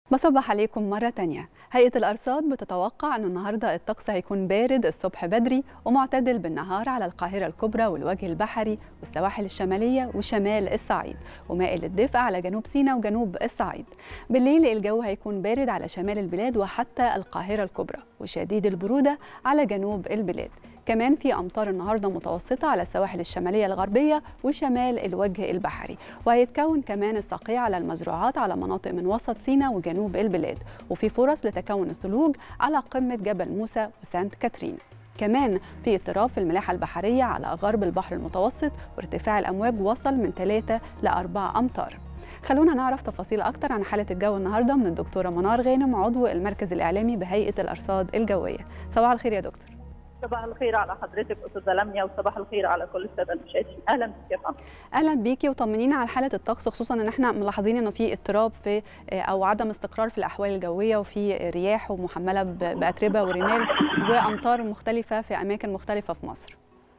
بصبح عليكم مرة تانية هيئة الأرصاد بتتوقع أن النهاردة الطقس هيكون بارد الصبح بدري ومعتدل بالنهار على القاهرة الكبرى والوجه البحري والسواحل الشمالية وشمال الصعيد ومائل للدفء على جنوب سيناء وجنوب الصعيد بالليل الجو هيكون بارد على شمال البلاد وحتى القاهرة الكبرى وشديد البرودة على جنوب البلاد كمان في امطار النهارده متوسطه على السواحل الشماليه الغربيه وشمال الوجه البحري وهيتكون كمان الصقيع على المزروعات على مناطق من وسط سيناء وجنوب البلاد وفي فرص لتكون الثلوج على قمه جبل موسى وسانت كاترين كمان في اضطراب في الملاحة البحرية على غرب البحر المتوسط وارتفاع الأمواج وصل من 3 ل 4 أمتار خلونا نعرف تفاصيل أكتر عن حالة الجو النهاردة من الدكتورة منار غانم عضو المركز الإعلامي بهيئة الأرصاد الجوية صباح الخير يا دكتور صباح الخير على حضرتك استاذه لميا وصباح الخير على كل الساده المشاهدين اهلا بك يا فندم اهلا بيكي وطمنينا على حاله الطقس خصوصا ان احنا ملاحظين انه في اضطراب في او عدم استقرار في الاحوال الجويه وفي رياح ومحمله باتربه ورمال وامطار مختلفه في اماكن مختلفه في مصر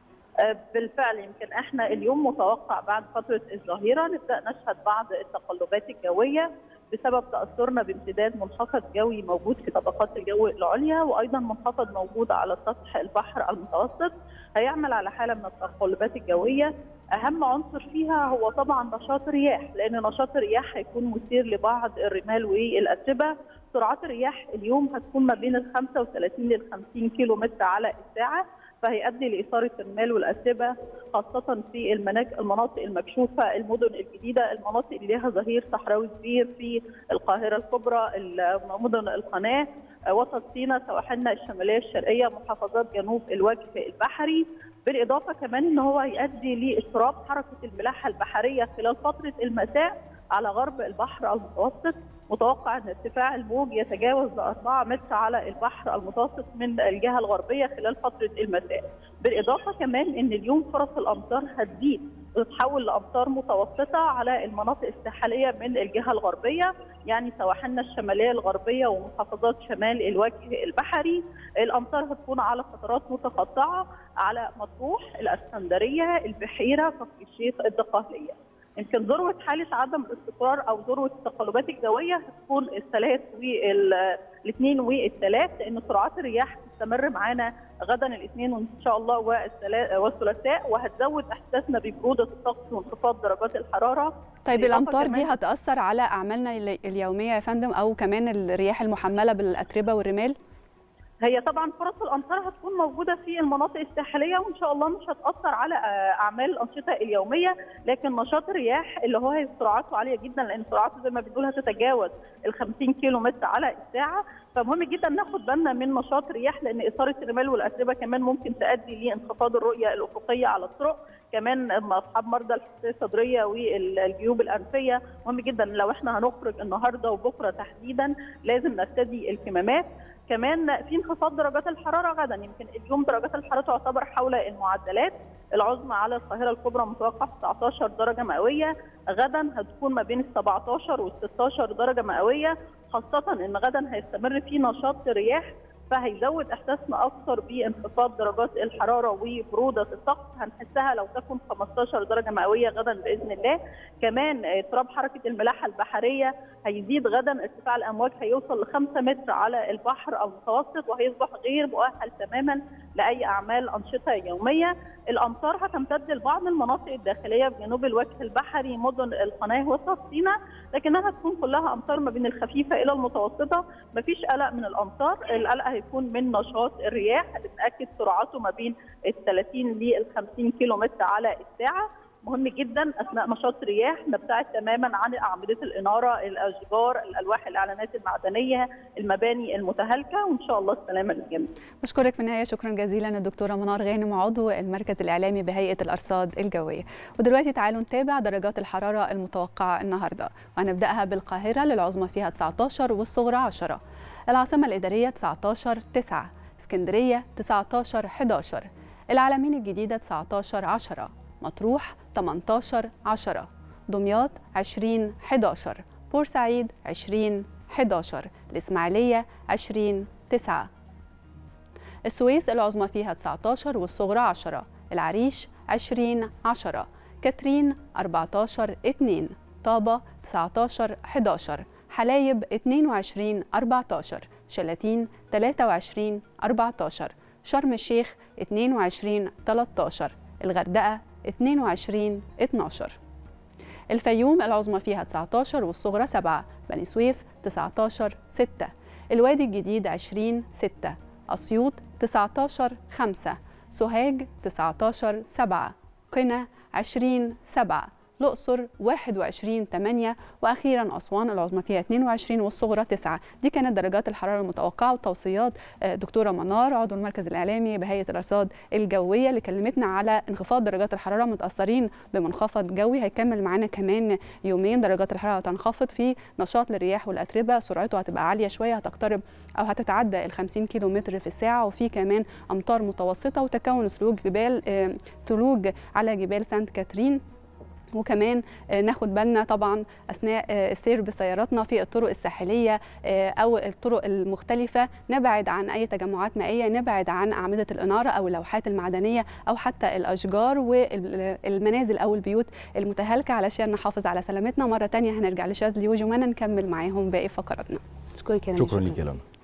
بالفعل يمكن احنا اليوم متوقع بعد فتره الظهيره نبدا نشهد بعض التقلبات الجويه بسبب تاثرنا بامتداد منخفض جوي موجود في طبقات الجو العليا وايضا منخفض موجود على سطح البحر المتوسط هيعمل على حاله من التقلبات الجويه اهم عنصر فيها هو طبعا نشاط الرياح لان نشاط الرياح هيكون مثير لبعض الرمال والاتربه سرعات الرياح اليوم هتكون ما بين ال 35 لل 50 كيلو متر على الساعه فهيؤدي لاثاره المال والاتربه خاصه في المناطق المكشوفه المدن الجديده المناطق اللي لها ظهير صحراوي كبير في القاهره الكبرى مدن القناه وسط سيناء سواحلنا الشماليه الشرقيه محافظات جنوب الوجه البحري بالاضافه كمان ان هو هيؤدي لاضطراب حركه الملاحه البحريه خلال فتره المساء على غرب البحر المتوسط متوقع ان ارتفاع الموج يتجاوز 4 متر على البحر المتوسط من الجهه الغربيه خلال فتره المساء. بالاضافه كمان ان اليوم فرص الامطار هتزيد وتتحول لامطار متوسطه على المناطق الساحليه من الجهه الغربيه يعني سواحلنا الشماليه الغربيه ومحافظات شمال الوجه البحري الامطار هتكون على فترات متقطعه على مطروح الاسكندريه البحيره كفر الشيخ الدقهليه. يمكن ذروه حاله عدم الاستقرار او ذروه التقلبات الجويه هتكون الثلاث والاثنين والثلاث لان سرعات الرياح تستمر معانا غدا الاثنين وان شاء الله والثلاثاء وهتزود احساسنا ببروده الطقس وانخفاض درجات الحراره طيب الامطار دي هتاثر على اعمالنا اليوميه يا فندم او كمان الرياح المحمله بالاتربه والرمال؟ هي طبعا فرص الامطار هتكون موجوده في المناطق الساحليه وان شاء الله مش هتاثر على اعمال الانشطه اليوميه لكن نشاط الرياح اللي هو سرعته عاليه جدا لان سرعته زي ما بنقول هتتجاوز ال 50 كيلو متر على الساعه فمهم جدا ناخد بالنا من نشاط الرياح لان اثاره الرمال والاتربه كمان ممكن تؤدي لانخفاض الرؤيه الافقيه على الطرق كمان اصحاب مرضى الحساسيه الصدريه والجيوب الانفيه مهم جدا لو احنا هنخرج النهارده وبكره تحديدا لازم نرتدي الكمامات كمان في انخفاض درجات الحراره غدا يمكن اليوم درجات الحراره تعتبر حول المعدلات العظمى على القاهره الكبرى متوقع 19 درجه مئويه غدا هتكون ما بين ال 17 وال 16 درجه مئويه خاصه ان غدا هيستمر في نشاط رياح فهيزود احساسنا اكثر بانخفاض درجات الحراره وبروده الطقس هنحسها لو تكون 15 درجه مئويه غدا باذن الله كمان اضطراب حركه الملاحه البحريه هيزيد غدا ارتفاع الامواج هيوصل ل 5 متر على البحر المتوسط وهيصبح غير مؤهل تماما لاي اعمال انشطه يوميه الامطار هتمتد لبعض المناطق الداخليه بجنوب الوجه البحري مدن القناه وسط سيناء لكنها تكون كلها امطار ما بين الخفيفه الى المتوسطه مفيش قلق من الامطار القلق هيكون من نشاط الرياح بتاكد سرعته ما بين ال 30 لل 50 كيلو متر على الساعه مهم جدا اثناء نشاط الرياح نبتعد تماما عن اعمده الاناره، الاشجار، الالواح الاعلانات المعدنيه، المباني المتهالكه وان شاء الله السلامه للجميع. بشكرك في النهايه شكرا جزيلا الدكتوره منار غانم عضو المركز الاعلامي بهيئه الارصاد الجويه. ودلوقتي تعالوا نتابع درجات الحراره المتوقعه النهارده وهنبداها بالقاهره للعظمى فيها 19 والصغرى 10. العاصمه الاداريه 19 9 اسكندريه 19 11 العلمين الجديده 19 10 مطروح 18 10 دمياط 20 11 بورسعيد 20 11 الإسماعيلية 20 9 السويس العظمى فيها 19 والصغرى 10 العريش 20 10 كاترين 14 2 طابة 19 11 حلايب 22 14 شلاتين 23 14 شرم الشيخ 22 13 الغردقة 22 12 الفيوم العظمى فيها 19 والصغرى 7 بني سويف 19 6 الوادي الجديد 20 6 أسيوط 19 5 سوهاج 19 7 قنا 20 7 الأقصر 21 8 وأخيرا أسوان العظمى فيها 22 والصغرى 9 دي كانت درجات الحرارة المتوقعة وتوصيات دكتورة منار عضو المركز الإعلامي بهيئة الأرصاد الجوية اللي كلمتنا على انخفاض درجات الحرارة متأثرين بمنخفض جوي هيكمل معانا كمان يومين درجات الحرارة هتنخفض في نشاط للرياح والأتربة سرعته هتبقى عالية شوية هتقترب أو هتتعدى ال 50 كيلو متر في الساعة وفي كمان أمطار متوسطة وتكون ثلوج جبال ثلوج على جبال سانت كاترين وكمان ناخد بالنا طبعا اثناء السير بسياراتنا في الطرق الساحليه او الطرق المختلفه نبعد عن اي تجمعات مائيه نبعد عن اعمده الاناره او اللوحات المعدنيه او حتى الاشجار والمنازل او البيوت المتهالكه علشان نحافظ على سلامتنا مره ثانيه هنرجع لشاذلي وجمانه نكمل معاهم باقي فقراتنا شكرا شكرا لك يا لنا